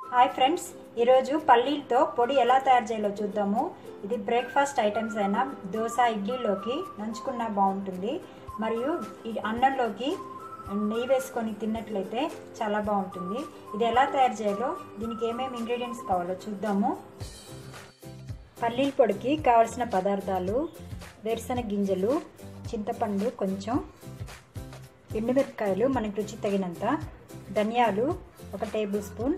hi friends ఈరోజు పల్లీలతో పొడి ఎలా తయారు చేయాలో చూద్దాము ఇది బ్రేక్ఫాస్ట్ ఐటమ్స్ అయినా దోశ ఇడ్లీలోకి నంచుకున్నా బాగుంటుంది మరియు ఈ అన్నంలోకి నెయ్యి వేసుకొని తిన్నట్లయితే చాలా బాగుంటుంది ఇది ఎలా తయారు చేయాలో దీనికి ఏమేమి ఇంగ్రీడియంట్స్ కావాలో చూద్దాము పల్లీల పొడికి కావలసిన పదార్థాలు వేరుశనగ గింజలు చింతపండు కొంచెం ఎండుమిరపకాయలు మనకి రుచి తగినంత ధనియాలు ఒక టేబుల్ స్పూన్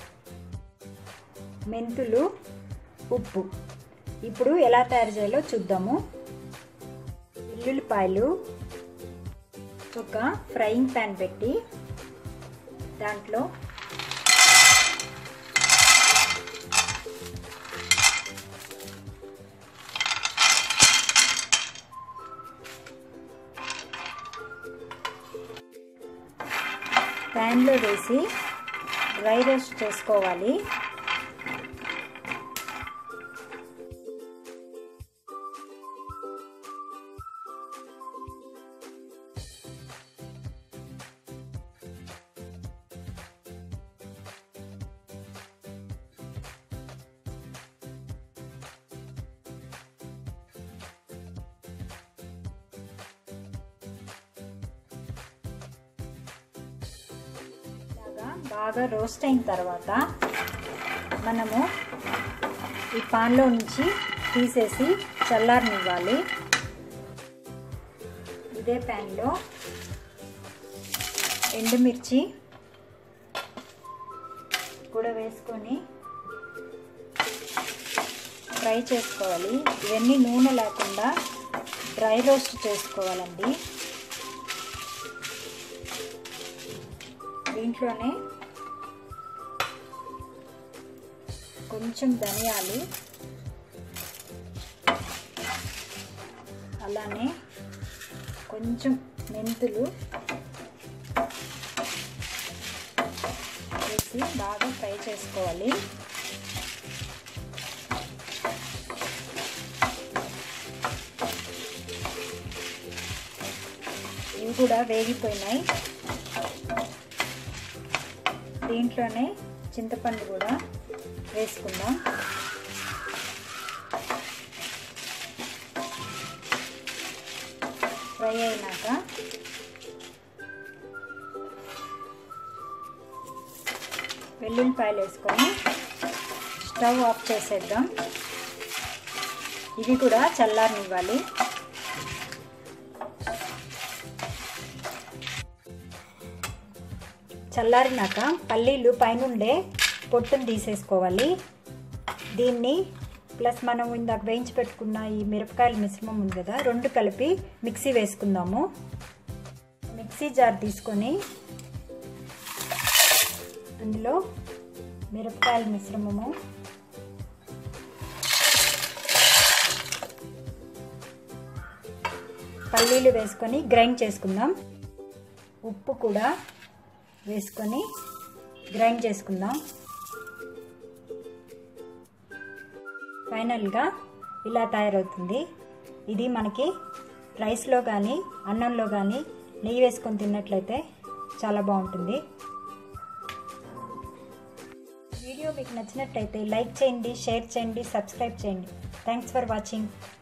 మెంతులు ఉప్పు ఇప్పుడు ఎలా తయారు చేయాలో చూద్దాము వెల్లుల్లిపాయలు ఒక ఫ్రైయింగ్ ప్యాన్ పెట్టి దాంట్లో ప్యాన్లో వేసి డ్రై రోస్ట్ చేసుకోవాలి బాగా రోస్ట్ అయిన తర్వాత మనము ఈ పాన్లో నుంచి తీసేసి చల్లారనివ్వాలి ఇదే ప్యాన్లో ఎండుమిర్చి కూడా వేసుకొని ఫ్రై చేసుకోవాలి ఇవన్నీ నూనె లేకుండా డ్రై రోస్ట్ చేసుకోవాలండి దీంట్లోనే కొంచెం ధనియాలు అలానే కొంచెం మెంతులు వేసి బాగా ఫ్రై చేసుకోవాలి ఇవి కూడా వేగిపోయినాయి దీంట్లోనే చింతపండు కూడా వేసుకుందాం ఫ్రై అయినాక వెల్లుల్లిపాయలు వేసుకొని స్టవ్ ఆఫ్ చేసేద్దాం ఇవి కూడా చల్లారనివ్వాలి చల్లారినాక పల్లీలు పైనుండే పొట్టును తీసేసుకోవాలి దీన్ని ప్లస్ మనం ఇందాక వేయించి పెట్టుకున్న ఈ మిరపకాయల మిశ్రమం ఉంది కదా రెండు కలిపి మిక్సీ వేసుకుందాము మిక్సీ జార్ తీసుకొని అందులో మిరపకాయల మిశ్రమము పల్లీలు వేసుకొని గ్రైండ్ చేసుకుందాం ఉప్పు కూడా వేసుకొని గ్రైండ్ చేసుకుందాం ఫైనల్గా ఇలా తయారవుతుంది ఇది మనకి రైస్లో కానీ అన్నంలో కానీ నెయ్యి వేసుకొని తిన్నట్లయితే చాలా బాగుంటుంది వీడియో మీకు నచ్చినట్లయితే లైక్ చేయండి షేర్ చేయండి సబ్స్క్రైబ్ చేయండి థ్యాంక్స్ ఫర్ వాచింగ్